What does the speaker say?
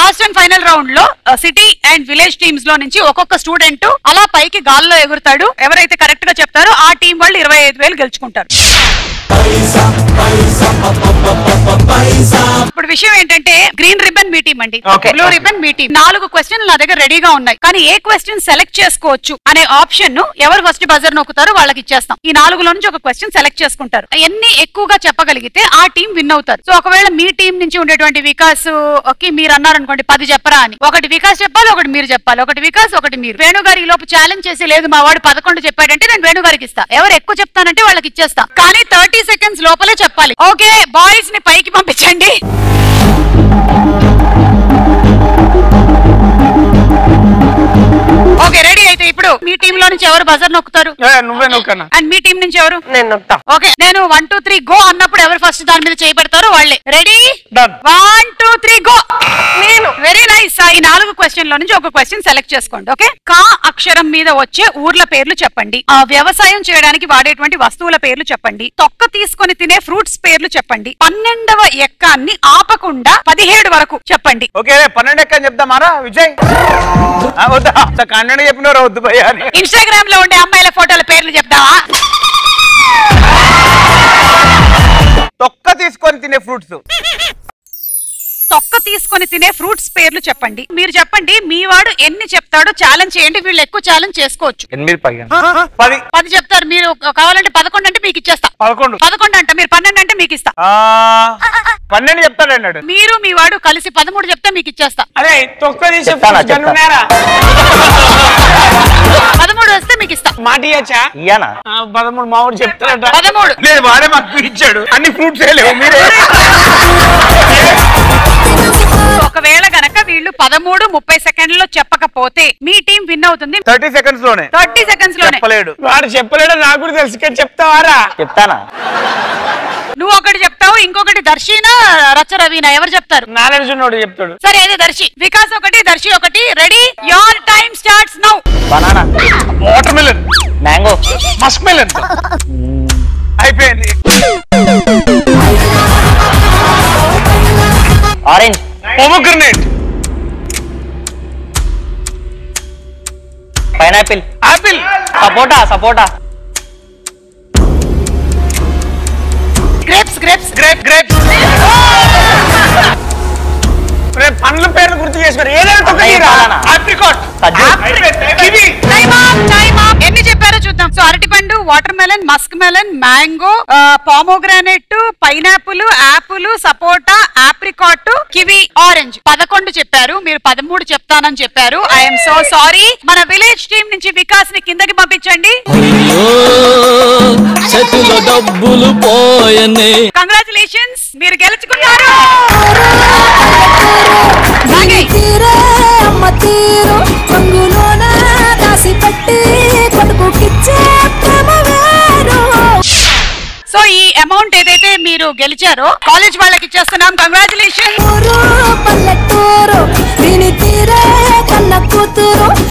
Last and final round లో city and village teams లో నుంచి ఒక్కొక్క స్టూడెంట్ అలా పైకి గాల్లో ఎగురుతాడు ఎవరైతే కరెక్ట్ గా చెప్తారో ఆ టీం వాళ్ళు ఇరవై ఐదు వేలు గెలుచుకుంటారు ఇప్పుడు విషయం ఏంటంటే గ్రీన్ రిబన్ మీ టీం అండి Okay. బ్లూ రిబన్ మీ టీం నాలుగు క్వశ్చన్లు నా దగ్గర రెడీగా ఉన్నాయి కానీ ఏ క్వశ్చన్ సెలెక్ట్ చేసుకోవచ్చు అనే ఆప్షన్ ను ఎవరు ఫస్ట్ బజర్ నొక్కుతారో వాళ్ళకి ఇచ్చేస్తాం ఈ నాలుగులో నుంచి ఒక క్వశ్చన్ సెలెక్ట్ చేసుకుంటారు ఎన్ని ఎక్కువగా చెప్పగలిగితే ఆ టీం విన్ అవుతారు సో ఒకవేళ మీ టీం నుంచి ఉండేటువంటి వికాస్ కి మీరు అన్నారనుకోండి పది చెప్పరా అని ఒకటి వికాస్ చెప్పాలి ఒకటి మీరు చెప్పాలి ఒకటి వికాస్ ఒకటి మీరు వేణు గారు ఈ లోపు ఛాలెంజ్ చేసి లేదు మా వాడు పదకొండు చెప్పాడంటే నేను వేణు గారికి ఇస్తా ఎవరు ఎక్కువ చెప్తానంటే వాళ్ళకి ఇచ్చేస్తా కానీ థర్టీ సెకండ్స్ లోపలే చెప్పాలి ఓకే బాయ్స్ ని పైకి పంపించండి ఓకే రెడీ అయితే ఇప్పుడు మీ టీం లో నుంచి ఎవరు బజర్ నొక్కుతారు ఏ, నువ్వే నొక్కన్నా అండ్ మీ టీం నుంచి ఎవరు నేను నొక్తా ఓకే నేను వన్ టూ త్రీ గో అన్నప్పుడు ఎవరు ఫస్ట్ దాని మీద చేయి పెడతారో వాళ్ళే ready Done. One two three go నేను వెరీ నైస్ ఈ నాలుగు క్వశ్చన్ లో నుంచి ఒక క్వశ్చన్ సెలెక్ట్ చేసుకోండి ఓకే కా అక్షరం మీద వచ్చే ఊర్ల పేర్లు చెప్పండి ఆ వ్యవసాయం చేయడానికి వాడేటువంటి వస్తువుల పేర్లు చెప్పండి తొక్క తీసుకొని తినే ఫ్రూట్స్ పేర్లు చెప్పండి పన్నెండవ ఎక్కాన్ని ఆపకుండా పదిహేడు వరకు చెప్పండి ఓకే పన్నెండు ఎక్కని చెప్తామారా విజయ్ ఆ, వద్దా కన్నడ చెప్పినారు వద్దు భయ్యా అని ఇన్స్టాగ్రామ్ లో ఉండే అమ్మాయిల ఫోటోల పేర్లు చెప్తావా తొక్క తీసుకొని తినే ఫ్రూట్స్ తొక్క తీసుకొని తినే ఫ్రూట్స్ పేర్లు చెప్పండి మీరు చెప్పండి మీ వాడు ఎన్ని చెప్తాడో ఛాలెంజ్ చేయండి వీళ్ళు ఎక్కువ ఛాలెంజ్ చేసుకోవచ్చు ఎనిమిది పదిహేను పది పది చెప్తారు మీరు కావాలంటే పదకొండు అంటే మీకు ఇచ్చేస్తా పదకొండు పదకొండు అంట మీరు పన్నెండు అంటే మీకు ఇస్తా ఆ, పన్నెండు చెప్తాడు అన్నాడు మీరు మీ వాడు కలిసి పదమూడు చెప్తే మీకు ఇచ్చేస్తా అరే తొక్క తీసే చెప్తానా, ఫ్రూట్స్ చెప్తా. ఉన్నారా పదమూడు వస్తే మీకు ఇస్తా మాట ఇయ్యచ్చా ఇయ్యానా ఆ, పదమూడు మామూలు చెప్తారట పదమూడు లేదు వాడే మాకు ఇచ్చాడు అన్ని ఫ్రూట్స్ లేవు మీరే ఒకవేళ గనక వీళ్ళు పదమూడు ముప్పై సెకండ్లలో చెప్పకపోతే మీ టీం విన్ అవుతుంది థర్టీ సెకండ్స్ లోనే థర్టీ సెకండ్స్ లోనే చెప్పలేడు వాడు చెప్పలేడు నాకు కూడా తెలుసు కానీ చెప్తావారా చెప్తానా నువ్వు ఒకటి చెప్తావు ఇంకొకటి దర్శినా రచ్చ రవీనా ఎవరు చెప్తారు నాలెడ్జ్ ఉన్నోడు చెప్తాడు సరే అదే దర్శి వికాస్ ఒకటి దర్శి ఒకటి ready your time starts now banana water melon mango musk melon అయిపోయింది orange pomegranate pineapple apple sapota sapota grapes grapes grape grape రేపు పండ్ల పేర్లు గుర్తు చేసుకోరు ఏదైనా తొక్క అన్నయ్య తీరా పాలనా? ఆప్రికాట్ సజ్జు kiwi time up time up ఎన్ని చెప్పారో చూద్దాం సో అరటిపండు water melon musk melon mango pomegranate pineapple apple sapota apricot kiwi orange పదకొండు చెప్పారు మీరు పదమూడు చెప్తానని చెప్పారు ఐఎమ్ సో సారీ మన విలేజ్ టీం నుంచి వికాస్ ని కిందకి పంపించండి చేతిలో డబ్బులు పోయనే కంగ్రాచులేషన్స్ మీరు గెలుచుకున్నారు ఆగే. తీరే అమ్మ తీరు రంగులోన దాసి పట్టి కొడుకుకిచ్చే ప్రేమ వేరు సో ఈ అమౌంట్ ఏదైతే మీరు గెలిచారో కాలేజ్ వాళ్ళకి ఇచ్చేస్తున్నాం కంగ్రాచులేషన్ ఊరు పల్లెటూరు దీని తీరే కన్న కూతురు